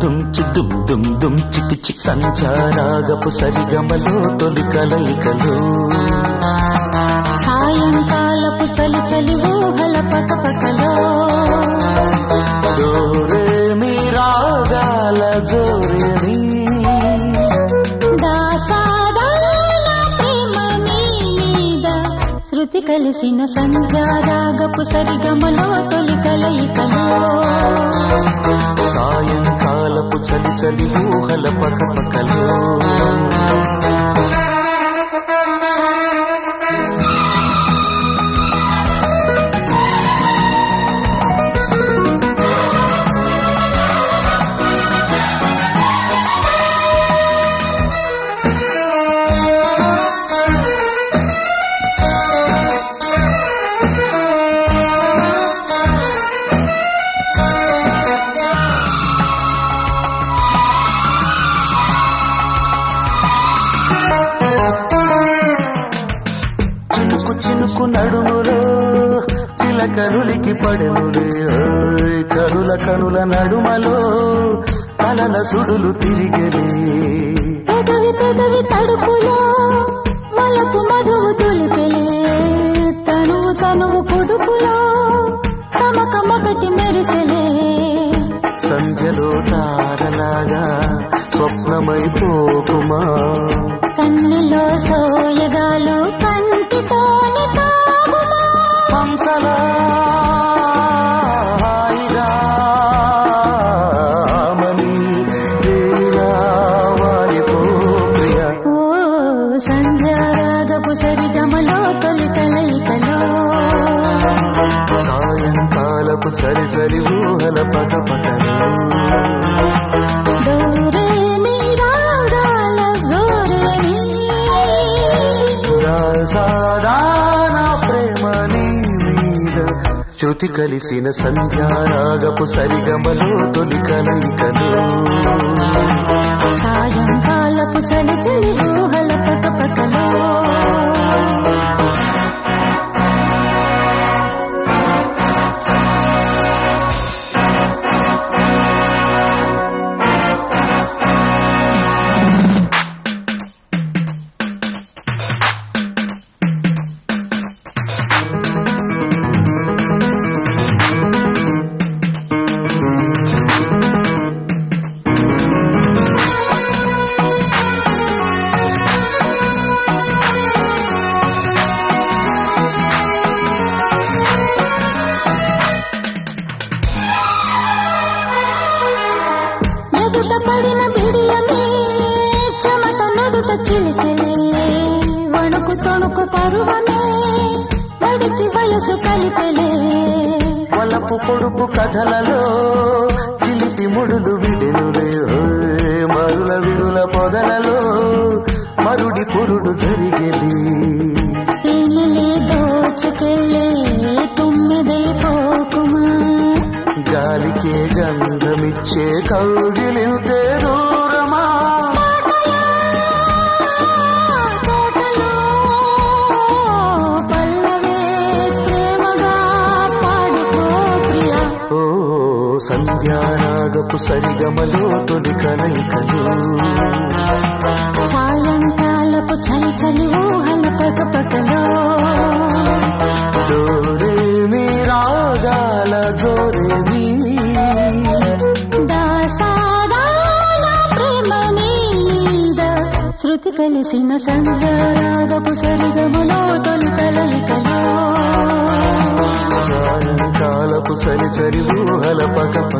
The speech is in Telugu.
దుమ్ చి దుమ్ దుమ్ దుమ్ చికి చి సంచారాగపు సరిగమలో తొలి కలయికలు సాయంకాలపు చలి చలి ఊహల పకపకలో డోరే మీ రాగాల జోరే మీ దాసాదాల ప్రేమ నీ మీద శృతి కలిసిన సంధ్యారాగపు సరిగమలో తొలి కలయికలో సాయంకాలపు చలి చలి ఊహల పకపకలు చినుకు చినుకు నడుములో చిలకరులికి పడెనులే ఓయ్ కరుల కనుల నడుమలో కలల సుడులు తిరిగలే పెదవి పెదవి తడుపులో మలపు మధువు తులిపెలే తనువు తనువు కుదుపులో కమకమొకటి మెరిసెలే సంధ్యలో తారలాగా స్వప్నమైపోకుమా కన్నులో సోయగాలు కంటితోని తాగుమా హంసలా హాయిగా మని వేలా వాలిపో ప్రియా ఓ సంధ్యారాగపు సరిగమలో తొలి కలయికలో సాయంకాలపు చలి చలి ఊహల పద దూరే నీ రాగాల జోరే నీ సాధారణ ప్రేమ నీ మీద శృతి కలిసిన సంధ్యారాగపు సరిగమలో తొలి కలయికలు సాయంకాలపు చలి చలి ఊహల పకపకలో ఎదుట పడిన బిడియమే చెమట నదుట చిలికెలే వణుకు తొణుకు పరువమే నడిచి వయసు కలిపెలే వలపు పొడుపు కథలలో చిలిపి ముడులు విడెనులే ఓయ్ మరుల విరుల పొదలలో మరుడి పురుడు జరిగెలి తేనెలే దోచుకెళ్ళే తుమ్మెదే పోకుమా గాలికే గంధమిచ్చే కౌగిలింతే దూరమా తోటలో పల్లవే ప్రేమగా పాడుకో ప్రియా ఓ సంధ్యారాగపు సరిగమలో తొలి కలయికలు సాయంకాలపు చలి చలి ఊహల పకపకలో డోరే మీ రాగాల జోరే మీ దాసాదాల ప్రేమ నీద శృతి కలిసిన సంధ్యారాగపు సరిగమలో తొలి కలయికలో సాయంకాలపు చలి చలి ఊహల పక